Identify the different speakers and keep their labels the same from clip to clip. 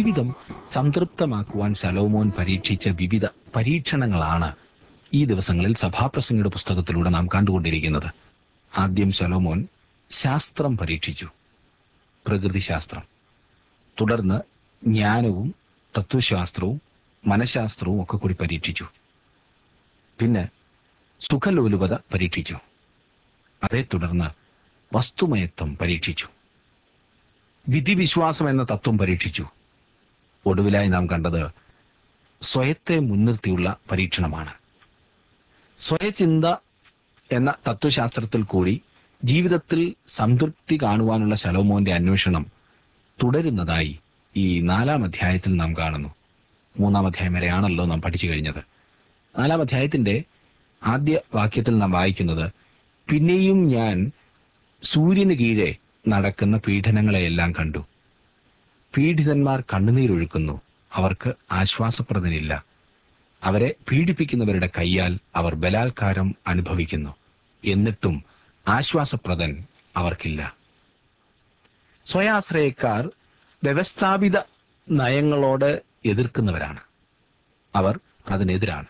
Speaker 1: ജീവിതം സംതൃപ്തമാക്കുവാൻ ശലോമോൻ പരീക്ഷിച്ച വിവിധ പരീക്ഷണങ്ങളാണ് ഈ ദിവസങ്ങളിൽ സഭാപ്രസംഗയുടെ പുസ്തകത്തിലൂടെ നാം കണ്ടുകൊണ്ടിരിക്കുന്നത് ആദ്യം ശലോമോൻ ശാസ്ത്രം പരീക്ഷിച്ചു പ്രകൃതിശാസ്ത്രം തുടർന്ന് ജ്ഞാനവും തത്വശാസ്ത്രവും മനഃശാസ്ത്രവും ഒക്കെ കൂടി പരീക്ഷിച്ചു പിന്നെ സുഖലോലുപത പരീക്ഷിച്ചു അതേ തുടർന്ന് വസ്തുമയത്വം പരീക്ഷിച്ചു വിധിവിശ്വാസം എന്ന തത്വം പരീക്ഷിച്ചു ഒടുവിലായി നാം കണ്ടത് സ്വയത്തെ മുൻനിർത്തിയുള്ള പരീക്ഷണമാണ് സ്വയചിന്ത എന്ന തത്വശാസ്ത്രത്തിൽ കൂടി ജീവിതത്തിൽ സംതൃപ്തി കാണുവാനുള്ള ശലോമോന്റെ അന്വേഷണം തുടരുന്നതായി ഈ നാലാം അധ്യായത്തിൽ നാം കാണുന്നു മൂന്നാം അധ്യായം വരെയാണല്ലോ നാം പഠിച്ചു കഴിഞ്ഞത് നാലാം അധ്യായത്തിന്റെ ആദ്യ വാക്യത്തിൽ നാം വായിക്കുന്നത് പിന്നെയും ഞാൻ സൂര്യന് കീഴെ നടക്കുന്ന പീഡനങ്ങളെയെല്ലാം കണ്ടു പീഡിതന്മാർ കണ്ണുനീരൊഴുക്കുന്നു അവർക്ക് ആശ്വാസപ്രദനില്ല അവരെ പീഡിപ്പിക്കുന്നവരുടെ കൈയാൽ അവർ ബലാത്കാരം അനുഭവിക്കുന്നു എന്നിട്ടും ആശ്വാസപ്രദൻ അവർക്കില്ല സ്വയാശ്രയക്കാർ വ്യവസ്ഥാപിത നയങ്ങളോട് എതിർക്കുന്നവരാണ് അവർ അതിനെതിരാണ്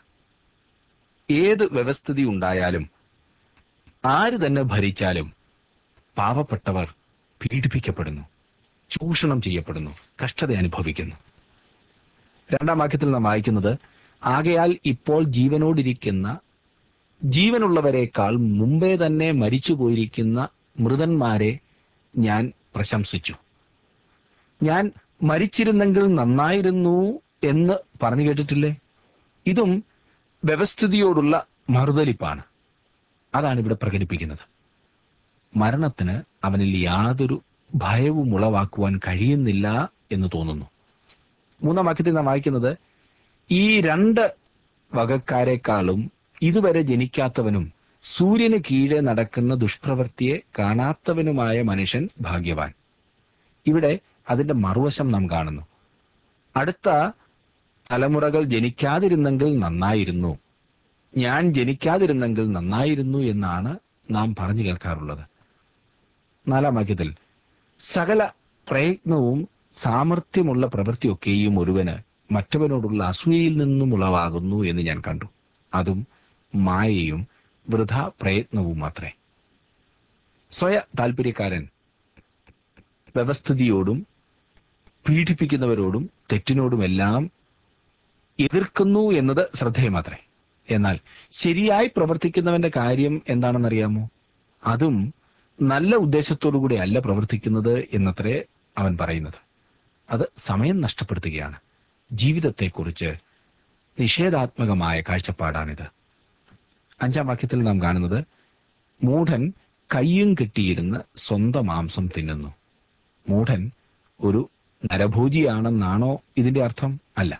Speaker 1: ഏത് വ്യവസ്ഥിതി ഉണ്ടായാലും ആര് തന്നെ ഭരിച്ചാലും പാവപ്പെട്ടവർ പീഡിപ്പിക്കപ്പെടുന്നു ചൂഷണം ചെയ്യപ്പെടുന്നു കഷ്ടത അനുഭവിക്കുന്നു രണ്ടാം വാക്യത്തിൽ നാം വായിക്കുന്നത് ആകയാൽ ഇപ്പോൾ ജീവനോടിരിക്കുന്ന ജീവനുള്ളവരെക്കാൾ മുമ്പേ തന്നെ മരിച്ചുപോയിരിക്കുന്ന മൃതന്മാരെ ഞാൻ പ്രശംസിച്ചു ഞാൻ മരിച്ചിരുന്നെങ്കിൽ നന്നായിരുന്നു എന്ന് പറഞ്ഞു കേട്ടിട്ടില്ലേ ഇതും വ്യവസ്ഥിതിയോടുള്ള മറുതലിപ്പാണ് അതാണ് ഇവിടെ പ്രകടിപ്പിക്കുന്നത് മരണത്തിന് അവനിൽ യാതൊരു ഭയവും ഉളവാക്കുവാൻ കഴിയുന്നില്ല എന്ന് തോന്നുന്നു മൂന്നാം വാക്യത്തിൽ നാം വായിക്കുന്നത് ഈ രണ്ട് വകക്കാരെക്കാളും ഇതുവരെ ജനിക്കാത്തവനും സൂര്യന് കീഴെ നടക്കുന്ന ദുഷ്പ്രവൃത്തിയെ കാണാത്തവനുമായ മനുഷ്യൻ ഭാഗ്യവാൻ ഇവിടെ അതിന്റെ മറുവശം നാം കാണുന്നു അടുത്ത തലമുറകൾ ജനിക്കാതിരുന്നെങ്കിൽ നന്നായിരുന്നു ഞാൻ ജനിക്കാതിരുന്നെങ്കിൽ നന്നായിരുന്നു എന്നാണ് നാം പറഞ്ഞു കേൾക്കാറുള്ളത് നാലാം വാക്യത്തിൽ സകല പ്രയത്നവും സാമർഥ്യമുള്ള പ്രവൃത്തിയൊക്കെയും ഒരുവന് മറ്റവനോടുള്ള അസൂയയിൽ നിന്നും ഉളവാകുന്നു എന്ന് ഞാൻ കണ്ടു അതും മായയും വൃഥ പ്രയത്നവും മാത്രമേ സ്വയ താല്പര്യക്കാരൻ വ്യവസ്ഥിതിയോടും പീഡിപ്പിക്കുന്നവരോടും തെറ്റിനോടുമെല്ലാം എതിർക്കുന്നു എന്നത് ശ്രദ്ധേയമാത്രേ എന്നാൽ ശരിയായി പ്രവർത്തിക്കുന്നവന്റെ കാര്യം എന്താണെന്നറിയാമോ അതും നല്ല ഉദ്ദേശത്തോടുകൂടി അല്ല പ്രവർത്തിക്കുന്നത് എന്നത്രേ അവൻ പറയുന്നത് അത് സമയം നഷ്ടപ്പെടുത്തുകയാണ് ജീവിതത്തെക്കുറിച്ച് നിഷേധാത്മകമായ കാഴ്ചപ്പാടാണിത് അഞ്ചാം വാക്യത്തിൽ നാം കാണുന്നത് മൂഢൻ കയ്യും കെട്ടിയിരുന്ന് സ്വന്തം മാംസം തിന്നുന്നു മൂഢൻ ഒരു നരഭോജിയാണെന്നാണോ ഇതിന്റെ അർത്ഥം അല്ല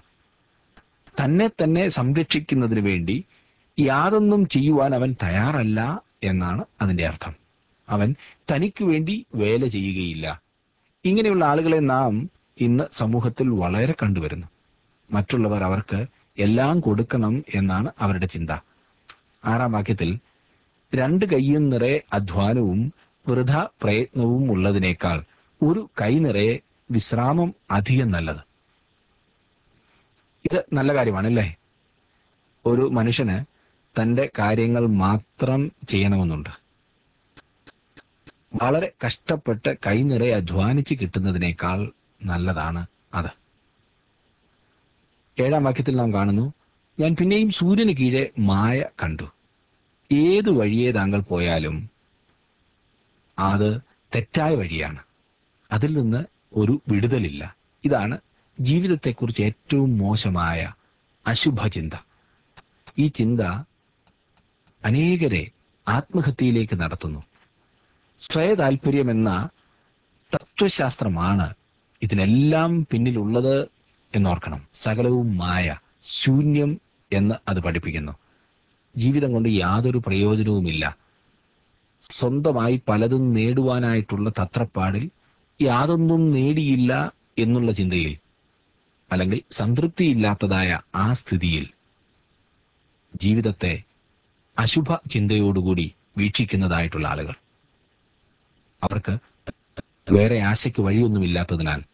Speaker 1: തന്നെ തന്നെ സംരക്ഷിക്കുന്നതിന് വേണ്ടി യാതൊന്നും ചെയ്യുവാൻ അവൻ തയ്യാറല്ല എന്നാണ് അതിന്റെ അർത്ഥം അവൻ തനിക്ക് വേണ്ടി വേല ചെയ്യുകയില്ല ഇങ്ങനെയുള്ള ആളുകളെ നാം ഇന്ന് സമൂഹത്തിൽ വളരെ കണ്ടുവരുന്നു മറ്റുള്ളവർ അവർക്ക് എല്ലാം കൊടുക്കണം എന്നാണ് അവരുടെ ചിന്ത ആറാം വാക്യത്തിൽ രണ്ട് കൈയും നിറയെ അധ്വാനവും വൃഥ പ്രയത്നവും ഉള്ളതിനേക്കാൾ ഒരു കൈ നിറയെ വിശ്രാമം അധികം നല്ലത് ഇത് നല്ല കാര്യമാണല്ലേ ഒരു മനുഷ്യന് തന്റെ കാര്യങ്ങൾ മാത്രം ചെയ്യണമെന്നുണ്ട് വളരെ കഷ്ടപ്പെട്ട് കൈനിറയെ അധ്വാനിച്ച് കിട്ടുന്നതിനേക്കാൾ നല്ലതാണ് അത് ഏഴാം വാക്യത്തിൽ നാം കാണുന്നു ഞാൻ പിന്നെയും സൂര്യന് കീഴെ മായ കണ്ടു ഏത് വഴിയെ താങ്കൾ പോയാലും അത് തെറ്റായ വഴിയാണ് അതിൽ നിന്ന് ഒരു വിടുതലില്ല ഇതാണ് ജീവിതത്തെക്കുറിച്ച് ഏറ്റവും മോശമായ അശുഭചിന്ത ഈ ചിന്ത അനേകരെ ആത്മഹത്യയിലേക്ക് നടത്തുന്നു സ്വയതാൽപര്യമെന്ന തത്വശാസ്ത്രമാണ് ഇതിനെല്ലാം പിന്നിലുള്ളത് എന്നോർക്കണം സകലവും മായ ശൂന്യം എന്ന് അത് പഠിപ്പിക്കുന്നു ജീവിതം കൊണ്ട് യാതൊരു പ്രയോജനവുമില്ല സ്വന്തമായി പലതും നേടുവാനായിട്ടുള്ള തത്രപ്പാടിൽ യാതൊന്നും നേടിയില്ല എന്നുള്ള ചിന്തയിൽ അല്ലെങ്കിൽ സംതൃപ്തിയില്ലാത്തതായ ആ സ്ഥിതിയിൽ ജീവിതത്തെ അശുഭ ചിന്തയോടുകൂടി വീക്ഷിക്കുന്നതായിട്ടുള്ള ആളുകൾ അവർക്ക് വേറെ ആശയ്ക്ക് വഴിയൊന്നുമില്ലാത്തതിനാൽ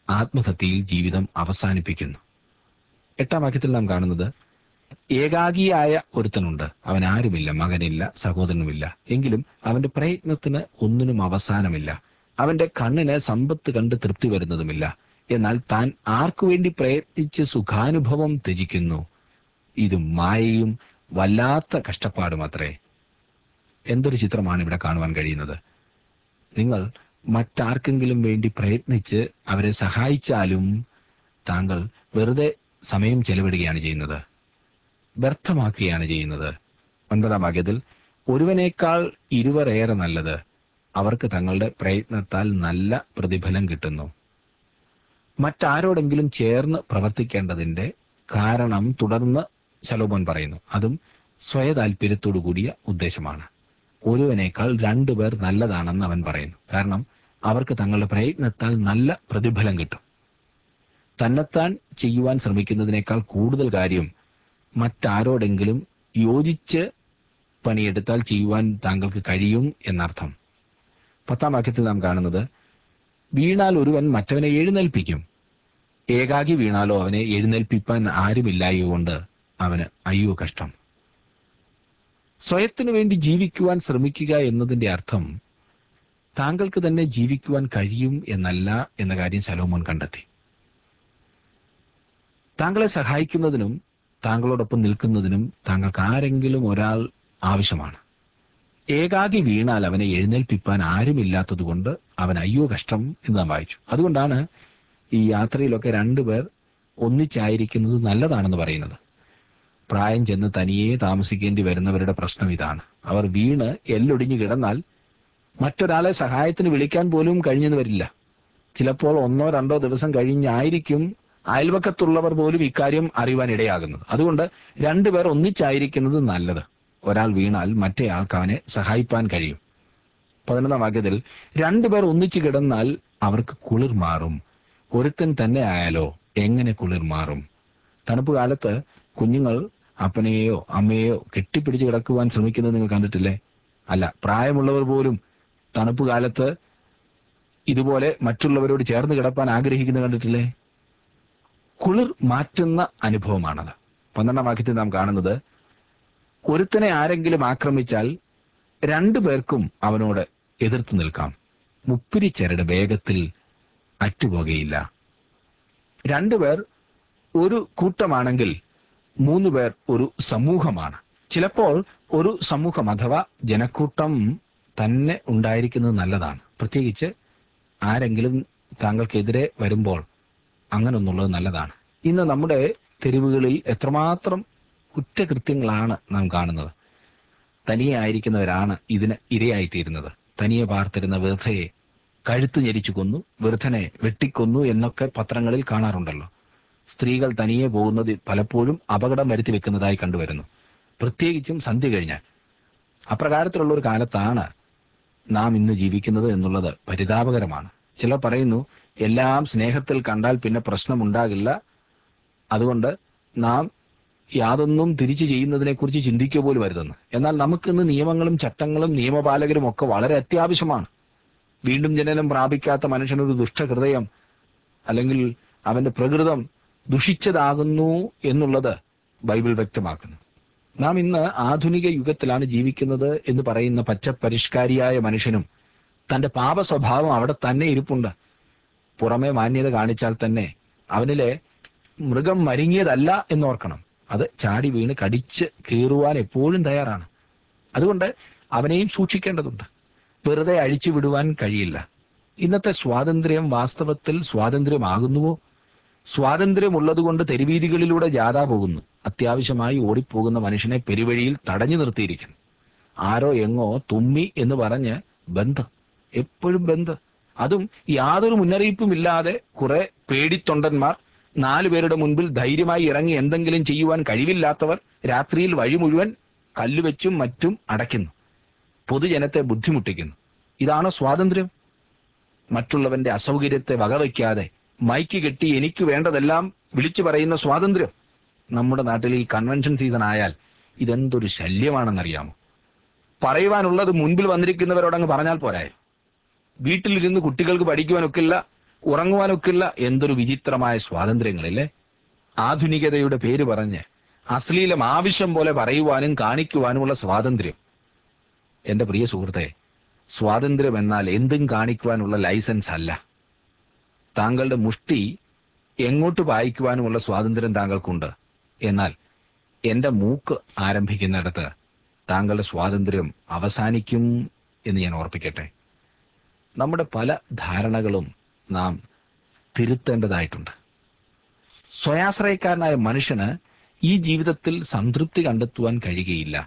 Speaker 1: ആത്മഹത്യയിൽ ജീവിതം അവസാനിപ്പിക്കുന്നു എട്ടാം വാക്യത്തിൽ നാം കാണുന്നത് ഏകാഗിയായ ഒരുത്തനുണ്ട് അവൻ ആരുമില്ല മകനില്ല സഹോദരനുമില്ല എങ്കിലും അവന്റെ പ്രയത്നത്തിന് ഒന്നിനും അവസാനമില്ല അവന്റെ കണ്ണിന് സമ്പത്ത് കണ്ട് തൃപ്തി വരുന്നതുമില്ല എന്നാൽ താൻ ആർക്കു വേണ്ടി പ്രയത്നിച്ച് സുഖാനുഭവം ത്യജിക്കുന്നു ഇത് മായയും വല്ലാത്ത കഷ്ടപ്പാടും അത്രേ എന്തൊരു ചിത്രമാണ് ഇവിടെ കാണുവാൻ കഴിയുന്നത് നിങ്ങൾ മറ്റാർക്കെങ്കിലും വേണ്ടി പ്രയത്നിച്ച് അവരെ സഹായിച്ചാലും താങ്കൾ വെറുതെ സമയം ചെലവിടുകയാണ് ചെയ്യുന്നത് വ്യർത്ഥമാക്കുകയാണ് ചെയ്യുന്നത് ഒൻപതാം വാക്യത്തിൽ ഒരുവനേക്കാൾ ഇരുവരേറെ നല്ലത് അവർക്ക് തങ്ങളുടെ പ്രയത്നത്താൽ നല്ല പ്രതിഫലം കിട്ടുന്നു മറ്റാരോടെങ്കിലും ചേർന്ന് പ്രവർത്തിക്കേണ്ടതിന്റെ കാരണം തുടർന്ന് ശലോമോൻ പറയുന്നു അതും സ്വയതാൽപര്യത്തോടു കൂടിയ ഉദ്ദേശമാണ് ഒരുവനേക്കാൾ രണ്ടുപേർ നല്ലതാണെന്ന് അവൻ പറയുന്നു കാരണം അവർക്ക് തങ്ങളുടെ പ്രയത്നത്താൽ നല്ല പ്രതിഫലം കിട്ടും തന്നെത്താൻ ചെയ്യുവാൻ ശ്രമിക്കുന്നതിനേക്കാൾ കൂടുതൽ കാര്യം മറ്റാരോടെങ്കിലും യോജിച്ച് പണിയെടുത്താൽ ചെയ്യുവാൻ താങ്കൾക്ക് കഴിയും എന്നർത്ഥം പത്താം വാക്യത്തിൽ നാം കാണുന്നത് വീണാൽ ഒരുവൻ മറ്റവനെ എഴുന്നേൽപ്പിക്കും ഏകാകി വീണാലോ അവനെ എഴുന്നേൽപ്പിപ്പാൻ ആരുമില്ലായതുകൊണ്ട് അവന് അയ്യോ കഷ്ടം സ്വയത്തിനു വേണ്ടി ജീവിക്കുവാൻ ശ്രമിക്കുക എന്നതിന്റെ അർത്ഥം താങ്കൾക്ക് തന്നെ ജീവിക്കുവാൻ കഴിയും എന്നല്ല എന്ന കാര്യം ശലോമോൻ കണ്ടെത്തി താങ്കളെ സഹായിക്കുന്നതിനും താങ്കളോടൊപ്പം നിൽക്കുന്നതിനും താങ്കൾക്ക് ആരെങ്കിലും ഒരാൾ ആവശ്യമാണ് ഏകാകി വീണാൽ അവനെ എഴുന്നേൽപ്പിപ്പാൻ ആരുമില്ലാത്തതുകൊണ്ട് അവൻ അയ്യോ കഷ്ടം എന്ന് നാം വായിച്ചു അതുകൊണ്ടാണ് ഈ യാത്രയിലൊക്കെ രണ്ടുപേർ ഒന്നിച്ചായിരിക്കുന്നത് നല്ലതാണെന്ന് പറയുന്നത് പ്രായം ചെന്ന് തനിയെ താമസിക്കേണ്ടി വരുന്നവരുടെ പ്രശ്നം ഇതാണ് അവർ വീണ് എല്ലൊടിഞ്ഞു കിടന്നാൽ മറ്റൊരാളെ സഹായത്തിന് വിളിക്കാൻ പോലും കഴിഞ്ഞെന്ന് വരില്ല ചിലപ്പോൾ ഒന്നോ രണ്ടോ ദിവസം കഴിഞ്ഞായിരിക്കും അയൽവക്കത്തുള്ളവർ പോലും ഇക്കാര്യം അറിയുവാൻ ഇടയാകുന്നത് അതുകൊണ്ട് രണ്ടുപേർ ഒന്നിച്ചായിരിക്കുന്നത് നല്ലത് ഒരാൾ വീണാൽ മറ്റേയാൾക്ക് അവനെ സഹായിപ്പാൻ കഴിയും പതിനൊന്നാം വാക്യത്തിൽ രണ്ടുപേർ ഒന്നിച്ചു കിടന്നാൽ അവർക്ക് കുളിർ മാറും ഒരുത്തൻ തന്നെ ആയാലോ എങ്ങനെ കുളിർ മാറും തണുപ്പ് കാലത്ത് കുഞ്ഞുങ്ങൾ അപ്പനെയോ അമ്മയെയോ കെട്ടിപ്പിടിച്ച് കിടക്കുവാൻ ശ്രമിക്കുന്നത് നിങ്ങൾ കണ്ടിട്ടില്ലേ അല്ല പ്രായമുള്ളവർ പോലും തണുപ്പ് കാലത്ത് ഇതുപോലെ മറ്റുള്ളവരോട് ചേർന്ന് കിടപ്പാൻ ആഗ്രഹിക്കുന്നത് കണ്ടിട്ടില്ലേ കുളിർ മാറ്റുന്ന അനുഭവമാണത് പന്ത്രണ്ടാം വാക്യത്തിൽ നാം കാണുന്നത് ഒരുത്തനെ ആരെങ്കിലും ആക്രമിച്ചാൽ രണ്ടു പേർക്കും അവനോട് എതിർത്ത് നിൽക്കാം മുപ്പിരി ചരട് വേഗത്തിൽ അറ്റുപോകയില്ല രണ്ടുപേർ ഒരു കൂട്ടമാണെങ്കിൽ മൂന്ന് പേർ ഒരു സമൂഹമാണ് ചിലപ്പോൾ ഒരു സമൂഹം അഥവാ ജനക്കൂട്ടം തന്നെ ഉണ്ടായിരിക്കുന്നത് നല്ലതാണ് പ്രത്യേകിച്ച് ആരെങ്കിലും താങ്കൾക്കെതിരെ വരുമ്പോൾ അങ്ങനൊന്നുള്ളത് നല്ലതാണ് ഇന്ന് നമ്മുടെ തെരുവുകളിൽ എത്രമാത്രം കുറ്റകൃത്യങ്ങളാണ് നാം കാണുന്നത് തനിയെ ആയിരിക്കുന്നവരാണ് ഇതിന് ഇരയായിത്തീരുന്നത് തനിയെ പാർത്തിരുന്ന വൃദ്ധയെ കഴുത്ത് ഞെരിച്ചു കൊന്നു വൃദ്ധനെ വെട്ടിക്കൊന്നു എന്നൊക്കെ പത്രങ്ങളിൽ കാണാറുണ്ടല്ലോ സ്ത്രീകൾ തനിയെ പോകുന്നത് പലപ്പോഴും അപകടം വരുത്തി വെക്കുന്നതായി കണ്ടുവരുന്നു പ്രത്യേകിച്ചും സന്ധ്യ കഴിഞ്ഞാൽ അപ്രകാരത്തിലുള്ള ഒരു കാലത്താണ് നാം ഇന്ന് ജീവിക്കുന്നത് എന്നുള്ളത് പരിതാപകരമാണ് ചിലർ പറയുന്നു എല്ലാം സ്നേഹത്തിൽ കണ്ടാൽ പിന്നെ പ്രശ്നമുണ്ടാകില്ല അതുകൊണ്ട് നാം യാതൊന്നും തിരിച്ചു ചെയ്യുന്നതിനെക്കുറിച്ച് ചിന്തിക്കുക പോലും വരുതെന്ന് എന്നാൽ നമുക്കിന്ന് നിയമങ്ങളും ചട്ടങ്ങളും നിയമപാലകരും ഒക്കെ വളരെ അത്യാവശ്യമാണ് വീണ്ടും ജനനം പ്രാപിക്കാത്ത മനുഷ്യനൊരു ദുഷ്ടഹൃദയം അല്ലെങ്കിൽ അവന്റെ പ്രകൃതം ദുഷിച്ചതാകുന്നു എന്നുള്ളത് ബൈബിൾ വ്യക്തമാക്കുന്നു നാം ഇന്ന് ആധുനിക യുഗത്തിലാണ് ജീവിക്കുന്നത് എന്ന് പറയുന്ന പച്ചപ്പരിഷ്കാരിയായ മനുഷ്യനും തന്റെ പാപ സ്വഭാവം അവിടെ തന്നെ ഇരിപ്പുണ്ട് പുറമെ മാന്യത കാണിച്ചാൽ തന്നെ അവനിലെ മൃഗം മരിങ്ങിയതല്ല എന്നോർക്കണം അത് ചാടി വീണ് കടിച്ച് കീറുവാൻ എപ്പോഴും തയ്യാറാണ് അതുകൊണ്ട് അവനെയും സൂക്ഷിക്കേണ്ടതുണ്ട് വെറുതെ അഴിച്ചു വിടുവാൻ കഴിയില്ല ഇന്നത്തെ സ്വാതന്ത്ര്യം വാസ്തവത്തിൽ സ്വാതന്ത്ര്യമാകുന്നുവോ സ്വാതന്ത്ര്യമുള്ളതുകൊണ്ട് തെരുവീതികളിലൂടെ ജാഥ പോകുന്നു അത്യാവശ്യമായി ഓടിപ്പോകുന്ന മനുഷ്യനെ പെരുവഴിയിൽ തടഞ്ഞു നിർത്തിയിരിക്കുന്നു ആരോ എങ്ങോ തുമ്മി എന്ന് പറഞ്ഞ് ബന്ധം എപ്പോഴും ബന്ധം അതും യാതൊരു മുന്നറിയിപ്പും ഇല്ലാതെ കുറെ പേടിത്തൊണ്ടന്മാർ നാലുപേരുടെ മുൻപിൽ ധൈര്യമായി ഇറങ്ങി എന്തെങ്കിലും ചെയ്യുവാൻ കഴിവില്ലാത്തവർ രാത്രിയിൽ വഴി മുഴുവൻ കല്ലുവെച്ചും മറ്റും അടയ്ക്കുന്നു പൊതുജനത്തെ ബുദ്ധിമുട്ടിക്കുന്നു ഇതാണോ സ്വാതന്ത്ര്യം മറ്റുള്ളവന്റെ അസൗകര്യത്തെ വകവയ്ക്കാതെ മൈക്ക് കെട്ടി എനിക്ക് വേണ്ടതെല്ലാം വിളിച്ചു പറയുന്ന സ്വാതന്ത്ര്യം നമ്മുടെ നാട്ടിൽ ഈ കൺവെൻഷൻ സീസൺ ആയാൽ ഇതെന്തൊരു ശല്യമാണെന്നറിയാമോ പറയുവാനുള്ളത് മുൻപിൽ വന്നിരിക്കുന്നവരോടങ്ങ് പറഞ്ഞാൽ പോരായോ വീട്ടിലിരുന്ന് കുട്ടികൾക്ക് പഠിക്കുവാനൊക്കില്ല ഉറങ്ങുവാനൊക്കെയുള്ള എന്തൊരു വിചിത്രമായ സ്വാതന്ത്ര്യങ്ങളില്ലേ ആധുനികതയുടെ പേര് പറഞ്ഞ് അശ്ലീലം ആവശ്യം പോലെ പറയുവാനും കാണിക്കുവാനുമുള്ള സ്വാതന്ത്ര്യം എന്റെ പ്രിയ സുഹൃത്തെ സ്വാതന്ത്ര്യം എന്നാൽ എന്തും കാണിക്കുവാനുള്ള ലൈസൻസ് അല്ല താങ്കളുടെ മുഷ്ടി എങ്ങോട്ട് വായിക്കുവാനുമുള്ള സ്വാതന്ത്ര്യം താങ്കൾക്കുണ്ട് എന്നാൽ എന്റെ മൂക്ക് ആരംഭിക്കുന്നിടത്ത് താങ്കളുടെ സ്വാതന്ത്ര്യം അവസാനിക്കും എന്ന് ഞാൻ ഓർപ്പിക്കട്ടെ നമ്മുടെ പല ധാരണകളും നാം തിരുത്തേണ്ടതായിട്ടുണ്ട് സ്വയാശ്രയക്കാരനായ മനുഷ്യന് ഈ ജീവിതത്തിൽ സംതൃപ്തി കണ്ടെത്തുവാൻ കഴിയുകയില്ല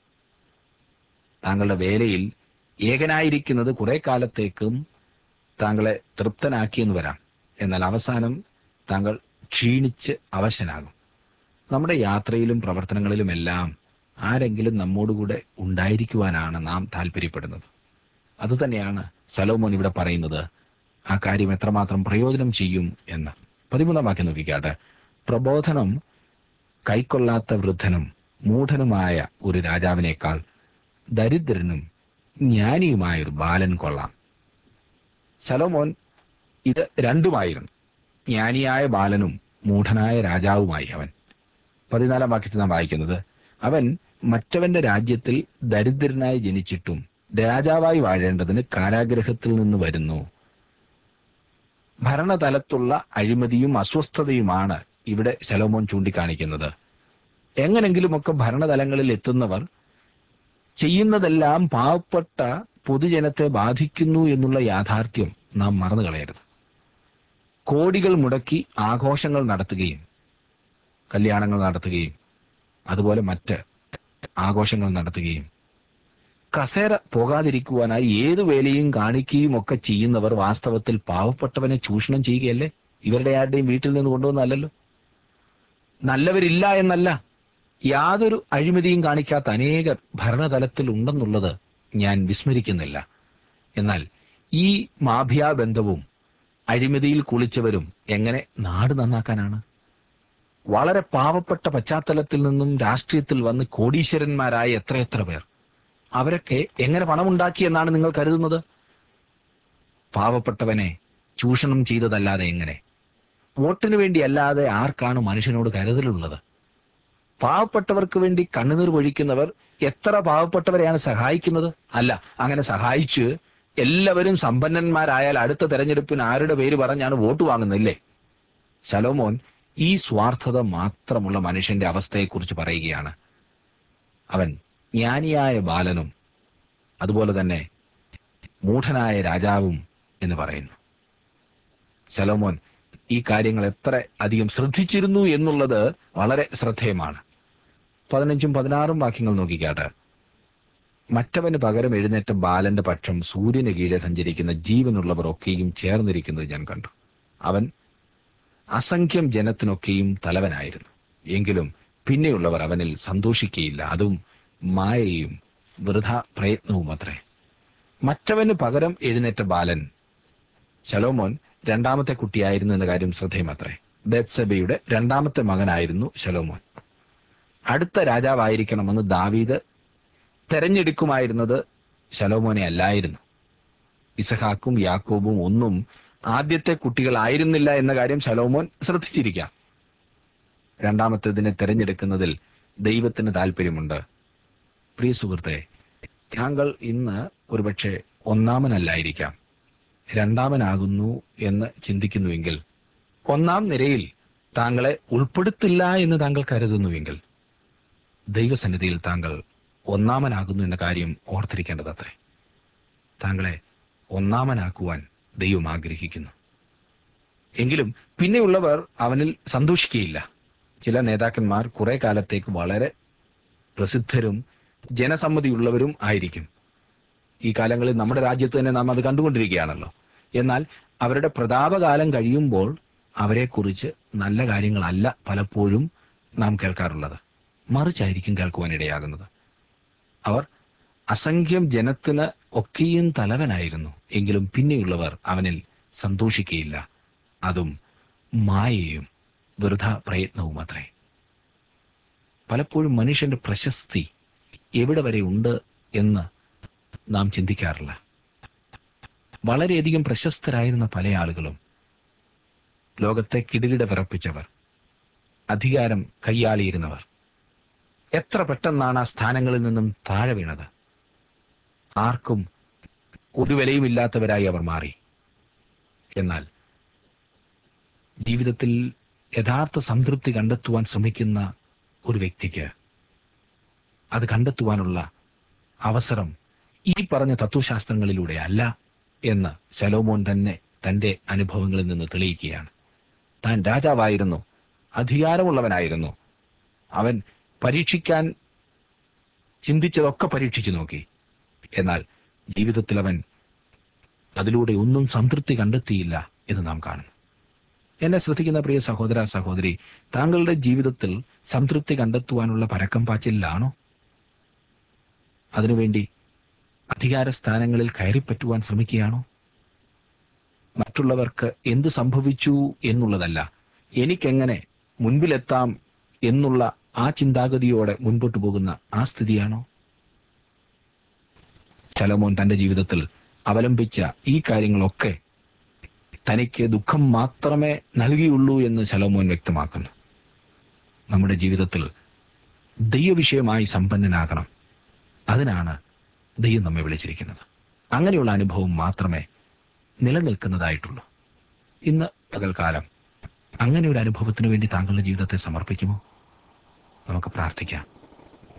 Speaker 1: താങ്കളുടെ വേലയിൽ ഏകനായിരിക്കുന്നത് കുറെ കാലത്തേക്കും താങ്കളെ തൃപ്തനാക്കിയെന്ന് വരാം എന്നാൽ അവസാനം താങ്കൾ ക്ഷീണിച്ച് അവശനാകും നമ്മുടെ യാത്രയിലും പ്രവർത്തനങ്ങളിലുമെല്ലാം ആരെങ്കിലും നമ്മോടുകൂടെ ഉണ്ടായിരിക്കുവാനാണ് നാം താല്പര്യപ്പെടുന്നത് അതുതന്നെയാണ് സലോമോൻ ഇവിടെ പറയുന്നത് ആ കാര്യം എത്രമാത്രം പ്രയോജനം ചെയ്യും എന്ന് പതിമൂന്നാം വാക്യം നോക്കിക്കാട്ടെ പ്രബോധനം കൈക്കൊള്ളാത്ത വൃദ്ധനും മൂഢനുമായ ഒരു രാജാവിനേക്കാൾ ദരിദ്രനും ജ്ഞാനിയുമായ ഒരു ബാലൻ കൊള്ളാം ശലോമോൻ ഇത് രണ്ടുമായിരുന്നു ജ്ഞാനിയായ ബാലനും മൂഢനായ രാജാവുമായി അവൻ പതിനാലാം വാക്യത്തിൽ നാം വായിക്കുന്നത് അവൻ മറ്റവന്റെ രാജ്യത്തിൽ ദരിദ്രനായി ജനിച്ചിട്ടും രാജാവായി വാഴേണ്ടതിന് കാരാഗ്രഹത്തിൽ നിന്ന് വരുന്നു ഭരണതലത്തുള്ള അഴിമതിയും അസ്വസ്ഥതയുമാണ് ഇവിടെ ശലോമോൻ ചൂണ്ടിക്കാണിക്കുന്നത് എങ്ങനെങ്കിലുമൊക്കെ ഭരണതലങ്ങളിൽ എത്തുന്നവർ ചെയ്യുന്നതെല്ലാം പാവപ്പെട്ട പൊതുജനത്തെ ബാധിക്കുന്നു എന്നുള്ള യാഥാർത്ഥ്യം നാം മറന്നു കളയരുത് കോടികൾ മുടക്കി ആഘോഷങ്ങൾ നടത്തുകയും കല്യാണങ്ങൾ നടത്തുകയും അതുപോലെ മറ്റ് ആഘോഷങ്ങൾ നടത്തുകയും കസേര പോകാതിരിക്കുവാനായി ഏത് വേലയും കാണിക്കുകയും ഒക്കെ ചെയ്യുന്നവർ വാസ്തവത്തിൽ പാവപ്പെട്ടവനെ ചൂഷണം ചെയ്യുകയല്ലേ ഇവരുടെ ആരുടെയും വീട്ടിൽ നിന്ന് കൊണ്ടുവന്നല്ലോ നല്ലവരില്ല എന്നല്ല യാതൊരു അഴിമതിയും കാണിക്കാത്ത അനേകർ ഭരണതലത്തിൽ ഉണ്ടെന്നുള്ളത് ഞാൻ വിസ്മരിക്കുന്നില്ല എന്നാൽ ഈ മാഫിയാബന്ധവും അഴിമതിയിൽ കുളിച്ചവരും എങ്ങനെ നാട് നന്നാക്കാനാണ് വളരെ പാവപ്പെട്ട പശ്ചാത്തലത്തിൽ നിന്നും രാഷ്ട്രീയത്തിൽ വന്ന് കോടീശ്വരന്മാരായ എത്രയെത്ര പേർ അവരൊക്കെ എങ്ങനെ പണമുണ്ടാക്കി എന്നാണ് നിങ്ങൾ കരുതുന്നത് പാവപ്പെട്ടവനെ ചൂഷണം ചെയ്തതല്ലാതെ എങ്ങനെ വോട്ടിനു വേണ്ടി അല്ലാതെ ആർക്കാണ് മനുഷ്യനോട് കരുതലുള്ളത് പാവപ്പെട്ടവർക്ക് വേണ്ടി കണ്ണുനീർ പൊഴിക്കുന്നവർ എത്ര പാവപ്പെട്ടവരെയാണ് സഹായിക്കുന്നത് അല്ല അങ്ങനെ സഹായിച്ച് എല്ലാവരും സമ്പന്നന്മാരായാൽ അടുത്ത തെരഞ്ഞെടുപ്പിന് ആരുടെ പേര് പറഞ്ഞാണ് വോട്ട് വാങ്ങുന്നില്ലേ ശലോമോൻ ഈ സ്വാർത്ഥത മാത്രമുള്ള മനുഷ്യന്റെ അവസ്ഥയെക്കുറിച്ച് പറയുകയാണ് അവൻ ജ്ഞാനിയായ ബാലനും അതുപോലെ തന്നെ മൂഢനായ രാജാവും എന്ന് പറയുന്നു ശലോമോൻ ഈ കാര്യങ്ങൾ എത്ര അധികം ശ്രദ്ധിച്ചിരുന്നു എന്നുള്ളത് വളരെ ശ്രദ്ധേയമാണ് പതിനഞ്ചും പതിനാറും വാക്യങ്ങൾ നോക്കിക്കാട്ടെ മറ്റവന് പകരം എഴുന്നേറ്റ ബാലന്റെ പക്ഷം സൂര്യന് കീഴെ സഞ്ചരിക്കുന്ന ജീവനുള്ളവർ ഒക്കെയും ചേർന്നിരിക്കുന്നത് ഞാൻ കണ്ടു അവൻ അസംഖ്യം ജനത്തിനൊക്കെയും തലവനായിരുന്നു എങ്കിലും പിന്നെയുള്ളവർ അവനിൽ സന്തോഷിക്കുകയില്ല അതും മായയും വൃഥ പ്രയത്നവും അത്രേ മറ്റവന് പകരം എഴുന്നേറ്റ ബാലൻ ശലോമോൻ രണ്ടാമത്തെ കുട്ടിയായിരുന്നു എന്ന കാര്യം ശ്രദ്ധേയമത്രേ ബത്സബയുടെ രണ്ടാമത്തെ മകനായിരുന്നു ശലോമോൻ അടുത്ത രാജാവായിരിക്കണമെന്ന് ദാവീദ് തെരഞ്ഞെടുക്കുമായിരുന്നത് ശലോമോനെ അല്ലായിരുന്നു ഇസഹാക്കും യാക്കോബും ഒന്നും ആദ്യത്തെ കുട്ടികളായിരുന്നില്ല എന്ന കാര്യം ശലോമോൻ ശ്രദ്ധിച്ചിരിക്കാം രണ്ടാമത്തേതിനെ തെരഞ്ഞെടുക്കുന്നതിൽ ദൈവത്തിന് താല്പര്യമുണ്ട് പ്രിയ സുഹൃത്തെ താങ്കൾ ഇന്ന് ഒരുപക്ഷെ ഒന്നാമനല്ലായിരിക്കാം രണ്ടാമനാകുന്നു എന്ന് ചിന്തിക്കുന്നുവെങ്കിൽ ഒന്നാം നിരയിൽ താങ്കളെ ഉൾപ്പെടുത്തില്ല എന്ന് താങ്കൾ കരുതുന്നുവെങ്കിൽ ദൈവസന്നിധിയിൽ താങ്കൾ ഒന്നാമനാകുന്നു എന്ന കാര്യം ഓർത്തിരിക്കേണ്ടതത്രേ താങ്കളെ ഒന്നാമനാക്കുവാൻ ദൈവം ആഗ്രഹിക്കുന്നു എങ്കിലും പിന്നെയുള്ളവർ അവനിൽ സന്തോഷിക്കുകയില്ല ചില നേതാക്കന്മാർ കുറെ കാലത്തേക്ക് വളരെ പ്രസിദ്ധരും ജനസമ്മതിയുള്ളവരും ആയിരിക്കും ഈ കാലങ്ങളിൽ നമ്മുടെ രാജ്യത്ത് തന്നെ നാം അത് കണ്ടുകൊണ്ടിരിക്കുകയാണല്ലോ എന്നാൽ അവരുടെ പ്രതാപകാലം കഴിയുമ്പോൾ അവരെക്കുറിച്ച് നല്ല കാര്യങ്ങളല്ല പലപ്പോഴും നാം കേൾക്കാറുള്ളത് മറിച്ചായിരിക്കും കേൾക്കുവാനിടയാകുന്നത് അവർ അസംഖ്യം ജനത്തിന് ഒക്കെയും തലവനായിരുന്നു എങ്കിലും പിന്നെയുള്ളവർ അവനിൽ സന്തോഷിക്കുകയില്ല അതും മായയും വൃഥ പ്രയത്നവും അത്രേ പലപ്പോഴും മനുഷ്യന്റെ പ്രശസ്തി എവിടെ വരെ ഉണ്ട് എന്ന് നാം ചിന്തിക്കാറില്ല വളരെയധികം പ്രശസ്തരായിരുന്ന പല ആളുകളും ലോകത്തെ കിടികിട വിറപ്പിച്ചവർ അധികാരം കൈയാളിയിരുന്നവർ എത്ര പെട്ടെന്നാണ് ആ സ്ഥാനങ്ങളിൽ നിന്നും താഴെ വീണത് ആർക്കും ഒരു വിലയുമില്ലാത്തവരായി അവർ മാറി എന്നാൽ ജീവിതത്തിൽ യഥാർത്ഥ സംതൃപ്തി കണ്ടെത്തുവാൻ ശ്രമിക്കുന്ന ഒരു വ്യക്തിക്ക് അത് കണ്ടെത്തുവാനുള്ള അവസരം ഈ പറഞ്ഞ തത്വശാസ്ത്രങ്ങളിലൂടെ അല്ല എന്ന് ശലോമോൻ തന്നെ തന്റെ അനുഭവങ്ങളിൽ നിന്ന് തെളിയിക്കുകയാണ് താൻ രാജാവായിരുന്നു അധികാരമുള്ളവനായിരുന്നു അവൻ പരീക്ഷിക്കാൻ ചിന്തിച്ചതൊക്കെ പരീക്ഷിച്ചു നോക്കി എന്നാൽ ജീവിതത്തിൽ അവൻ അതിലൂടെ ഒന്നും സംതൃപ്തി കണ്ടെത്തിയില്ല എന്ന് നാം കാണുന്നു എന്നെ ശ്രദ്ധിക്കുന്ന പ്രിയ സഹോദര സഹോദരി താങ്കളുടെ ജീവിതത്തിൽ സംതൃപ്തി കണ്ടെത്തുവാനുള്ള പരക്കം പാച്ചിലാണോ അതിനുവേണ്ടി അധികാര സ്ഥാനങ്ങളിൽ കയറിപ്പറ്റുവാൻ ശ്രമിക്കുകയാണോ മറ്റുള്ളവർക്ക് എന്ത് സംഭവിച്ചു എന്നുള്ളതല്ല എനിക്കെങ്ങനെ മുൻപിലെത്താം എന്നുള്ള ആ ചിന്താഗതിയോടെ മുൻപോട്ട് പോകുന്ന ആ സ്ഥിതിയാണോ ശലോമോൻ തന്റെ ജീവിതത്തിൽ അവലംബിച്ച ഈ കാര്യങ്ങളൊക്കെ തനിക്ക് ദുഃഖം മാത്രമേ നൽകിയുള്ളൂ എന്ന് ശലോമോൻ വ്യക്തമാക്കുന്നു നമ്മുടെ ജീവിതത്തിൽ ദൈവവിഷയമായി സമ്പന്നനാകണം അതിനാണ് ദൈവം നമ്മെ വിളിച്ചിരിക്കുന്നത് അങ്ങനെയുള്ള അനുഭവം മാത്രമേ നിലനിൽക്കുന്നതായിട്ടുള്ളൂ ഇന്ന് പകൽക്കാലം അങ്ങനെ ഒരു അനുഭവത്തിന് വേണ്ടി താങ്കളുടെ ജീവിതത്തെ സമർപ്പിക്കുമോ നമുക്ക് പ്രാർത്ഥിക്കാം